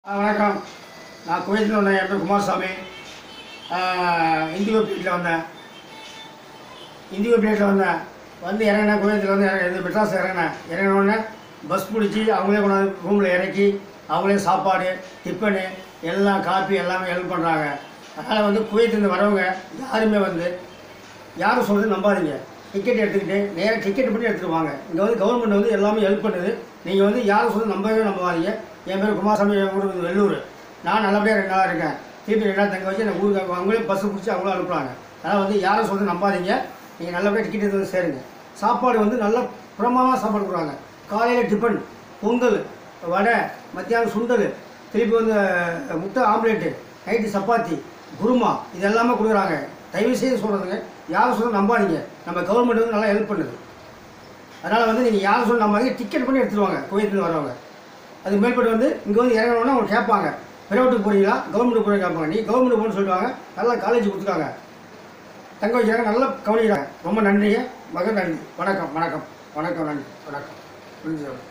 ஆ, வணக்கம் நான் குவைத்தில் வந்தேன் என் பேர் குமாரசாமி இந்தியோ பிளேட்டில் வந்தேன் இந்தியோ பிளேட்டில் வந்தேன் வந்து இறங்கினேன் குவைத்தில் வந்து இறங்க இது மெட்ராஸ் இறங்கினேன் இறங்கின உடனே பஸ் பிடிச்சி அவங்களே கொண்டாந்து ரூமில் இறக்கி அவங்களே சாப்பாடு டிஃபனு எல்லாம் காப்பி எல்லாமே ஹெல்ப் பண்ணுறாங்க அதனால் வந்து குவைத்திலேருந்து வரவங்க யாருமே வந்து யாரும் சொல்கிறது நம்பாதீங்க டிக்கெட் எடுத்துக்கிட்டு நேராக டிக்கெட் பண்ணி எடுத்துகிட்டு வாங்க இங்கே வந்து கவர்மெண்ட் வந்து எல்லாமே ஹெல்ப் பண்ணுது நீங்கள் வந்து யாரும் சொல்கிறது நம்பவே நம்பாதீங்க என் பேர் குமாரசாமி என் ஊர் வந்து வெள்ளூர் நான் நல்லபடியாக ரெண்டு நாளாக இருக்கேன் திருப்பி ரெண்டு நாள் தங்க வச்சு எனக்கு ஊருக்கு அவங்களே பஸ்ஸு பிடிச்சி அவங்களும் அனுப்புகிறாங்க அதனால் வந்து யாரும் சொல்கிறது நம்பாதீங்க நீங்கள் நல்லபடியாக டிக்கெட் எடுத்து வந்து சேருங்க சாப்பாடு வந்து நல்ல பிரமாதமாக சாப்பாடு கொடுக்குறாங்க காலையில் டிஃபன் பொங்கல் வடை மத்தியானம் சுண்டல் திருப்பி வந்து அஹ், முட்டை ஆம்லேட்டு நைட்டு சப்பாத்தி குருமா இது எல்லாமே கொடுக்குறாங்க தயவு செய்து சொல்கிறதுங்க யாரும் சொல்ல நம்பாதீங்க நம்ம கவர்மெண்ட் வந்து நல்லா ஹெல்ப் பண்ணுது அதனால் வந்து நீங்கள் யாரும் சொல்ல நம்பாதீங்க டிக்கெட் பண்ணி எடுத்துட்டு வாங்க கோயத்துலேருந்து வரவங்க அது மேல்பட்டு வந்து இங்கே வந்து இறங்கணுன்னா அவங்க கேட்பாங்க பிரைவேட்டுக்கு போகிறீங்களா கவர்மெண்ட்டுக்கு போகிறீங்க கேட்பாங்க நீ கவர்மெண்ட் போகணும்னு சொல்லிடுவாங்க நல்லா காலேஜ் கொடுத்துருக்காங்க தங்க வைக்கிறாங்க நல்லா கவனிக்கிறாங்க ரொம்ப நன்றிங்க மக நன்றி வணக்கம் வணக்கம் வணக்கம் நன்றி வணக்கம் புரிஞ்சு